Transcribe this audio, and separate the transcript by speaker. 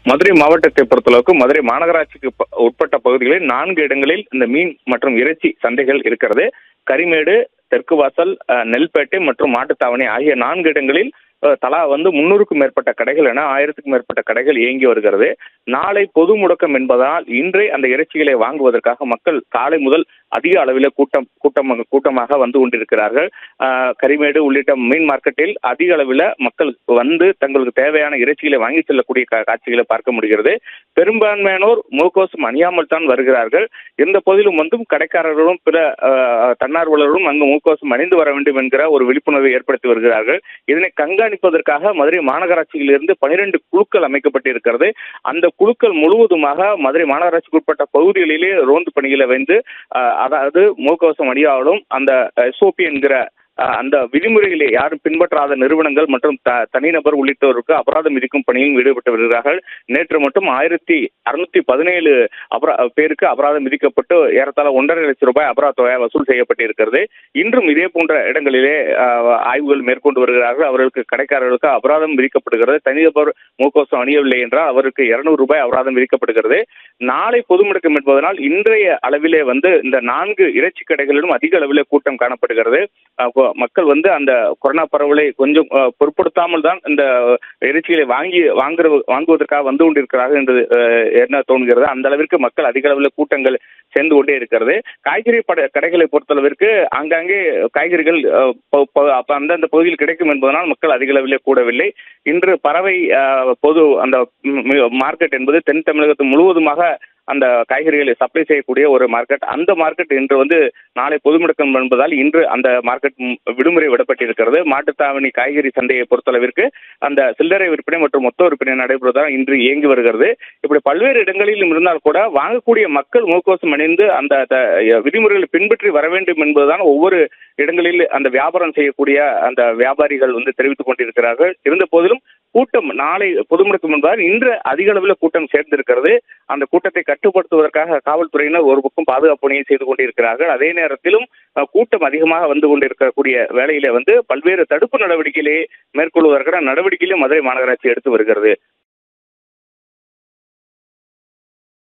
Speaker 1: மதுரை மாவட்டத்தை பொறுத்தளவுக்கு மதுரை மாநகராட்சிக்கு ப- உட்பட்ட பகுதிகளில் நான்கு இடங்களில் இந்த மீன் மற்றும் இறைச்சி சந்தைகள் இருக்கிறது கரிமேடு தெற்கு வாசல் அஹ், நெல்பேட்டை மற்றும் மாட்டுத்தாவணி ஆகிய நான்கு இடங்களில் அஹ், தலா வந்து முன்னூறுக்கும் மேற்பட்ட கடைகள் என ஆயிரத்துக்கும் மேற்பட்ட கடைகள் இயங்கி வருகிறது நாளை பொது முடக்கம் என்பதால் இன்றே அந்த இறைச்சிகளை வாங்குவதற்காக மக்கள் காலை முதல் அதிக அளவில் கூட்டம் கூட்டம் கூட்டமாக வந்து கொண்டிருக்கிறார்கள் ஆஹ், கரிமேடு உள்ளிட்ட மீன் மார்க்கெட்டில் அதிக அளவில் மக்கள் வந்து தங்களுக்கு தேவையான இறைச்சிகளை வாங்கி செல்லக்கூடிய கா- காட்சிகளை பார்க்க முடிகிறது பெரும்பான்மையானோர் முகக்கவசம் அணியாமல் தான் வருகிறார்கள் இருந்த போதிலும் வந்து கடைக்காரர்களும் பிற ஆஹ், தன்னார்வலர்களும் அங்கு முகக்கவசம் அணிந்து வர வேண்டும் என்கிற ஒரு விழிப்புணர்வை ஏற்படுத்தி வருகிறார்கள் இதனை கண்காணிப்பதற்காக மதுரை மாநகராட்சியிலிருந்து பனிரெண்டு குழுக்கள் அமைக்கப்பட்டிருக்கிறது அந்த குழுக்கள் முழுவதுமாக மதுரை மாநகராட்சிக்கு உட்பட்ட பகுதிகளிலே ரோந்து பணிகளை வந்து ஆஹ், அதாவது முகக்கவசம் அணியாலும் அந்த எஸ்ஓபி என்கிற ஆஹ், அந்த விதிமுறைகளை யாரும் பின்பற்றாத நிறுவனங்கள் மற்றும் த தனிநபர் உள்ளிட்டோருக்கு அபராதம் விதிக்கும் பணியில் ஈடுபட்டு வருகிறார்கள் நேற்று மட்டும் ஆயிரத்தி அறுநூத்தி பதினேழு அபரா பேருக்கு அபராதம் விதிக்கப்பட்டு ஏறத்தாழ ஒன்றரை லட்சம் ரூபாய் அபராத தொகை வசூல் செய்யப்பட்டிருக்கிறது இன்றும் இதே போன்ற இடங்களிலே ஆஹ், ஆய்வுகள் மேற்கொண்டு வருகிறார்கள் அவர்களுக்கு கடைக்காரர்களுக்கு அபராதம் விதிக்கப்படுகிறது தனிநபர் முகக்கவசம் அணியவில்லை என்றால் அவருக்கு இருநூறு ரூபாய் அபராதம் விதிக்கப்படுகிறது நாளை பொது முடக்கம் என்பதனால் இன்றைய அளவிலே வந்து இந்த நான்கு இறைச்சி கடைகளிலும் அதிக அளவிலே கூட்டம் காணப்படுகிறது அஹ் கொ- மக்கள் வந்து அந்த கொரோனா பரவலை கொஞ்சம் அஹ், பொருட்படுத்தாமல் தான் இந்த இறைச்சிகளை வாங்கி வாங்குற வாங்குவதற்காக வந்து கொண்டிருக்கிறார்கள் என்று அஹ், என்ன தோணுகிறது அந்த அளவிற்கு மக்கள் அதிக அளவில் கூட்டங்கள் சேர்ந்து கொண்டே இருக்கிறது காய்கறி பட கடைகளை பொறுத்தளவிற்கு ஆங்காங்கே காய்கறிகள் அஹ், ப- ப- அப்ப அந்தந்த பகுதியில் கிடைக்கும் என்பதனால் மக்கள் அதிக அளவிலே கூடவில்லை இன்று பறவை அஹ், பொது அந்த ம், ம், மார்க்கெட் என்பது தென் தமிழகத்து முழுவதுமாக அந்த காய்கறிகளை சப்ளை செய்யக்கூடிய ஒரு மார்க்கெட் அந்த மார்க்கெட் இன்று வந்து நாளை பொது முடக்கம் என்பதால் இன்று அந்த மார்க்கெட் ம், விடுமுறை விடப்பட்டிருக்கிறது மாட்டுத்தாவணி காய்கறி சந்தையை பொறுத்தளவிற்கு அந்த சில்லறை விற்பனை மற்றும் மொத்த விற்பனை நடைபெறுவதால் இன்று இயங்கி வருகிறது இப்படி பல்வேறு இடங்களிலும் இருந்தால் கூட வாங்கக்கூடிய மக்கள் முகக்கவசம் அணிந்து அந்த த- விதிமுறைகளை பின்பற்றி வர வேண்டும் என்பதுதான் ஒவ்வொரு இடங்களில் அந்த வியாபாரம் செய்யக்கூடிய அந்த வியாபாரிகள் வந்து தெரிவித்துக் கொண்டிருக்கிறார்கள் இருந்த போதிலும் கூட்டம் நாளை பொது முடக்கம் என்பதால் இன்று அதிக அளவில் கூட்டம் சேர்ந்திருக்கிறது அந்த கூட்டத்தை கட்டுப்படுத்துவதற்காக காவல்துறையினர் ஒரு பக்கம் பாதுகாப்பு பணியை செய்து கொண்டிருக்கிறார்கள் அதே நேரத்திலும் அஹ், கூட்டம் அதிகமாக வந்து கொண்டிருக்கக்கூடிய வேளையிலே வந்து பல்வேறு தடுப்பு நடவடிக்கைகளை மேற்கொள்வதற்கான நடவடிக்கையிலும் மதுரை மாநகராட்சி எடுத்து வருகிறது